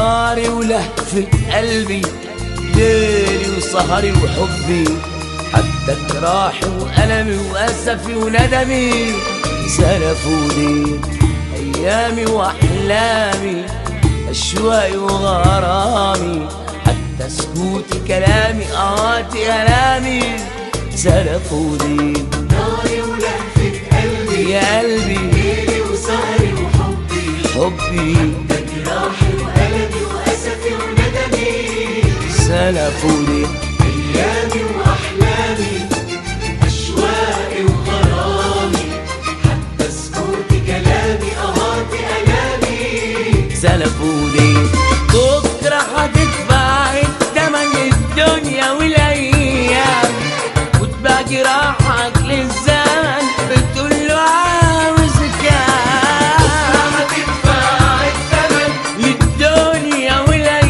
ناري ولهفة قلبي ليلي وسهري وحبي حتى جراحي وألمي وأسفي وندمي سلفوني أيامي وأحلامي أشواقي وغرامي حتى سكوتي كلامي آهاتي ألامي سلفوني ناري ولهفة قلبي يا قلبي ليلي وسهري وحبي حبي جراحي وألمي وأسفي وندمي سلفوني أيامي وأحلامي أشواقي وغرامي حتى سكوتي كلامي أهاتي ألامي سلفوني بكرة هتدفع التمن الدنيا والأيام وتبقى جراحك للزمن بتقول له عاوز كام هتدفع الثمن للدنيا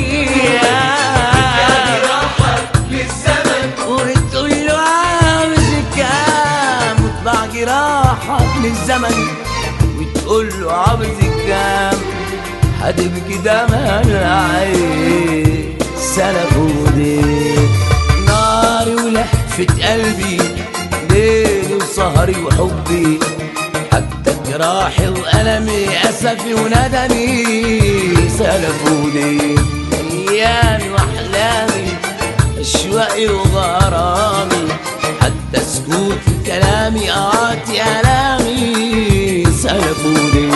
والأيام جراحك للزمن وتقول له عاوز كام وتباع جراحك للزمن وتقول له عاوز كام هتبكي دمع العين سلفوني ناري ولهفة قلبي ليلي وسهري وحبي حتى جراحي وألمي أسفي وندمي سلفوني أيامي وأحلامي أشواقي وغرامي حتى سكوت كلامي آتي ألامي سلفوني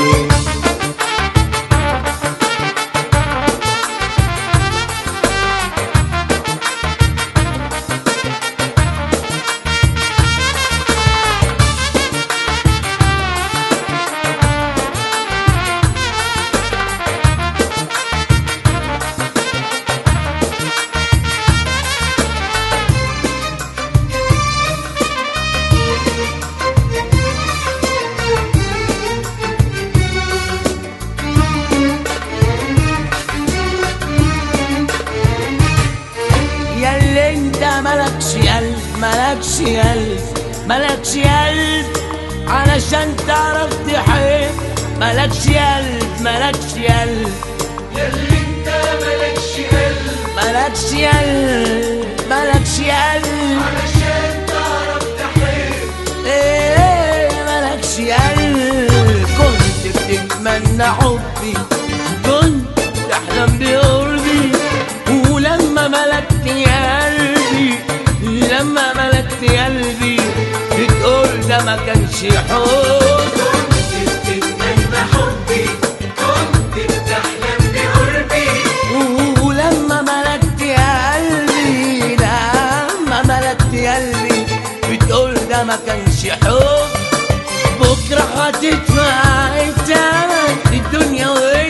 ياللي انت ملكش قلب ملكش قلب ملكش قلب علشان تعرف تحب ملكش قلب ملكش قلب ياللي انت ملكش قلب ملكش قلب ملكش قلب علشان تعرف تحب ايه ملكش قلب كنت بتتمنى حبي كنت تحلم بقربي ولما ملكت قلبي لما ملكت قلبي بتقول ده ما كانش حب كنت بتتمنى حبي كنت بتحلم بقربي ولما ملكت قلبي لما ملكت قلبي بتقول ده ما كانش حب بكرة هتدفع التمن الدنيا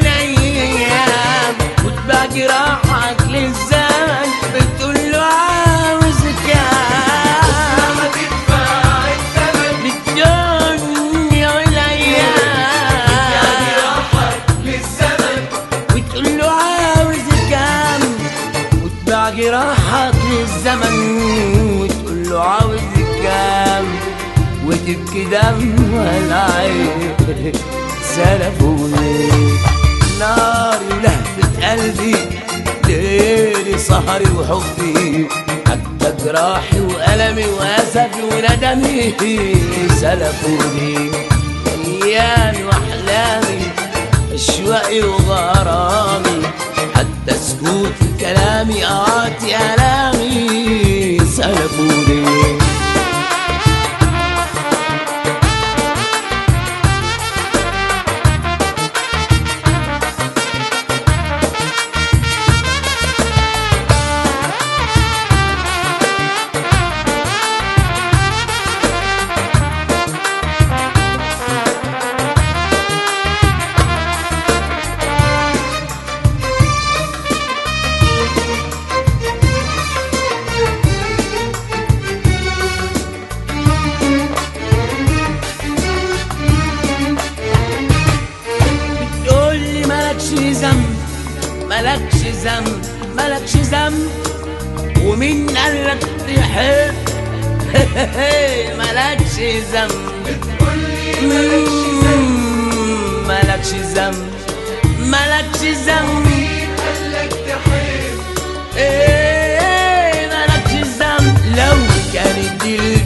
والأيام وتبقى جراحك للزمن بتقول له عاوز كام هتدفع الثمن للدنيا والأيام جراحك للزمن وتقول له عاوز كام وتباع جراحك للزمن وتقول له عاوز كام وتبكي دم العين سلفوني ناري لهفة قلبي ليلي سهري وحبي حتى جراحي وألمي وأسفي وندمي سلفوني أيامي وأحلامي أشواقي وغرامي حتى سكوت كلامي آتي ألامي سلبوني بتقول لي مالكش ذنب مالكش ذنب مالكش ذنب ومين قالك تحب مالكش ذنب بتقولي مالكش ذنب مالكش ذنب مالكش ذنب مين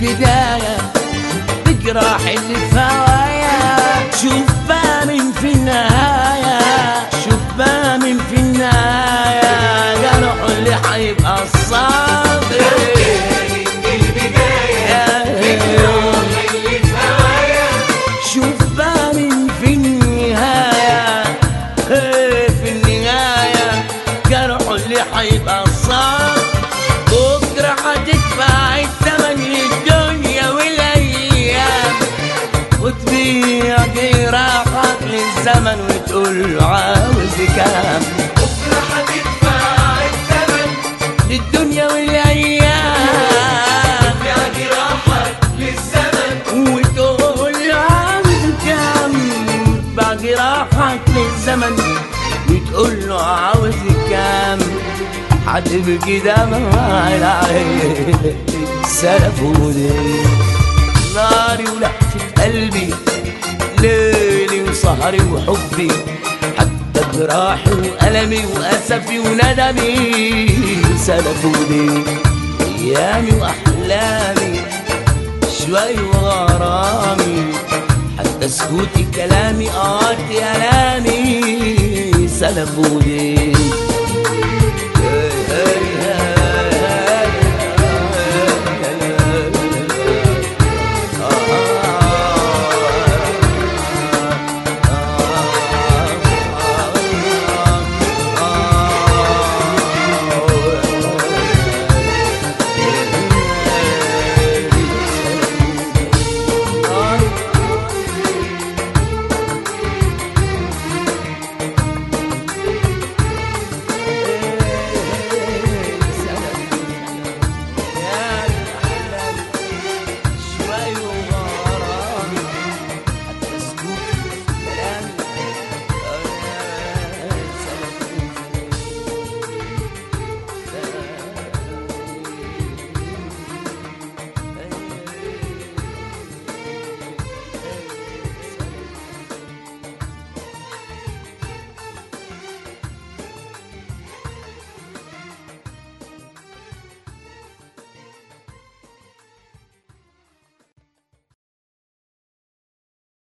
البداية تجرح اللي في هوايا شوف بقى من في النهاية شوف بقى من في النهاية جرح اللي هيبقى الصابر كانت البداية الجراح اللي في هوايا شوف بقى من في النهاية إيه في النهاية جرح اللي هيبقى صعب بكرة هتدفع الثمن للدنيا والأيام وتبيع جراحك للزمن وتقول له عاوز كام بكرة هتدفع الثمن للدنيا والأيام يا جراحك للزمن وتقول له عاوز كام بعد جراحك للزمن وتقول له عاوز كام حد بكده ما العين سلف ودي ناري ولهفة قلبي ليلي وسهري وحبي حتى جراحي وألمي وأسفي وندمي سلف ودي أيامي وأحلامي شوي وغرامي حتى سكوتي كلامي قاطي ألامي سلفوني